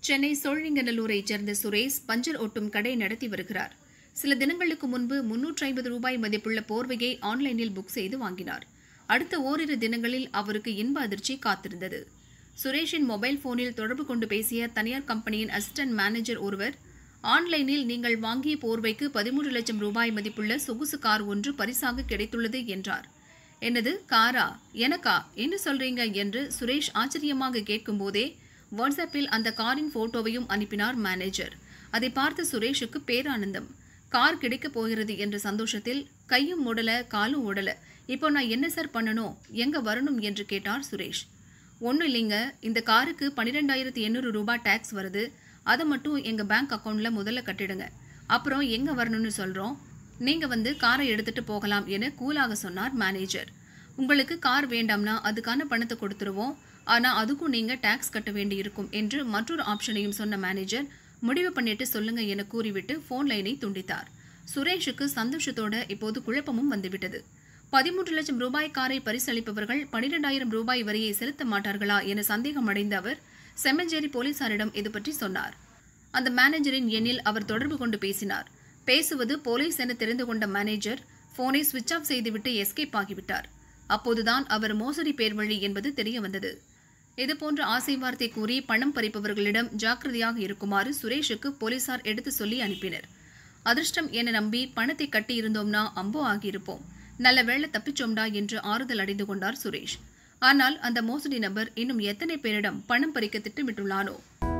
சென்னை சோழிங்கநல்லூரைச் சேர்ந்த சுரேஷ் பஞ்சர் ஒட்டும் கடை நடத்தி வருகிறார் சில தினங்களுக்கு முன்பு முன்னூற்றி ஐம்பது ரூபாய் மதிப்புள்ள போர்வையை ஆன்லைனில் புக் செய்து வாங்கினார் அடுத்த ஓரிரு தினங்களில் அவருக்கு இன்ப அதிர்ச்சி காத்திருந்தது சுரேஷின் மொபைல் போனில் தொடர்பு கொண்டு பேசிய தனியார் கம்பெனியின் அசிஸ்டன்ட் மேனேஜர் ஒருவர் ஆன்லைனில் நீங்கள் வாங்கிய போர்வைக்கு பதிமூன்று லட்சம் ரூபாய் மதிப்புள்ள சொகுசு கார் ஒன்று பரிசாக கிடைத்துள்ளது என்றார் என்னது காரா எனக்கா என்ன சொல்றீங்க என்று சுரேஷ் ஆச்சரியமாக கேட்கும்போதே வாட்ஸ்அப்பில் அந்த காரின் போட்டோவையும் அனுப்பினார் மேனேஜர் அதை பார்த்த சுரேஷுக்கு பேரானந்தம் கார் கிடைக்கப் போகிறது என்ற சந்தோஷத்தில் கையும் ஓடல காலும் ஓடல இப்போ நான் என்ன சார் பண்ணணும் எங்க வரணும் என்று கேட்டார் சுரேஷ் ஒன்றும் இல்லைங்க இந்த காருக்கு பன்னிரெண்டாயிரத்தி எண்ணூறு ரூபாய் டேக்ஸ் வருது அதை மட்டும் எங்கள் பேங்க் அக்கௌண்ட்டில் முதல்ல கட்டிடுங்க அப்புறம் எங்கே வரணும்னு சொல்கிறோம் நீங்கள் வந்து காரை எடுத்துட்டு போகலாம் என கூலாக சொன்னார் மேனேஜர் உங்களுக்கு கார் வேண்டாம்னா அதுக்கான பணத்தை கொடுத்துருவோம் ஆனால் அதுக்கும் நீங்கள் டேக்ஸ் கட்ட வேண்டியிருக்கும் என்று மற்றொரு ஆப்ஷனையும் சொன்ன மேனேஜர் முடிவு பண்ணிட்டு சொல்லுங்க என கூறிவிட்டு ஃபோன் லைனை துண்டித்தார் சுரேஷுக்கு சந்தோஷத்தோட இப்போது குழப்பமும் வந்துவிட்டது பதிமூன்று லட்சம் ரூபாய் காரை பரிசளிப்பவர்கள் பனிரெண்டாயிரம் ரூபாய் வரியை செலுத்த மாட்டார்களா என சந்தேகம் அடைந்த அவர் செம்மஞ்சேரி போலீசாரிடம் இது பற்றி சொன்னார் அந்த மேனேஜரின் எண்ணில் அவர் தொடர்பு கொண்டு பேசினார் பேசுவது போலீஸ் என தெரிந்து கொண்ட மேனேஜர் போனை சுவிட்ச் ஆஃப் செய்துவிட்டு எஸ்கேப் ஆகிவிட்டார் அப்போதுதான் அவர் மோசடி பேர் வழி என்பது தெரிய வந்தது இதுபோன்ற ஆசை வார்த்தை கூறி பணம் பறிப்பவர்களிடம் ஜாக்கிரதையாக இருக்குமாறு சுரேஷுக்கு போலீசார் எடுத்து சொல்லி அனுப்பினர் அதிர்ஷ்டம் என நம்பி பணத்தை கட்டியிருந்தோம்னா அம்போ ஆகியிருப்போம் நல்ல வேளை தப்பிச்சோம்டா என்று ஆறுதல் அடைந்து கொண்டார் சுரேஷ் ஆனால் அந்த மோசடி நபர் இன்னும் எத்தனை பேரிடம் பணம் பறிக்க திட்டமிட்டுள்ளானோ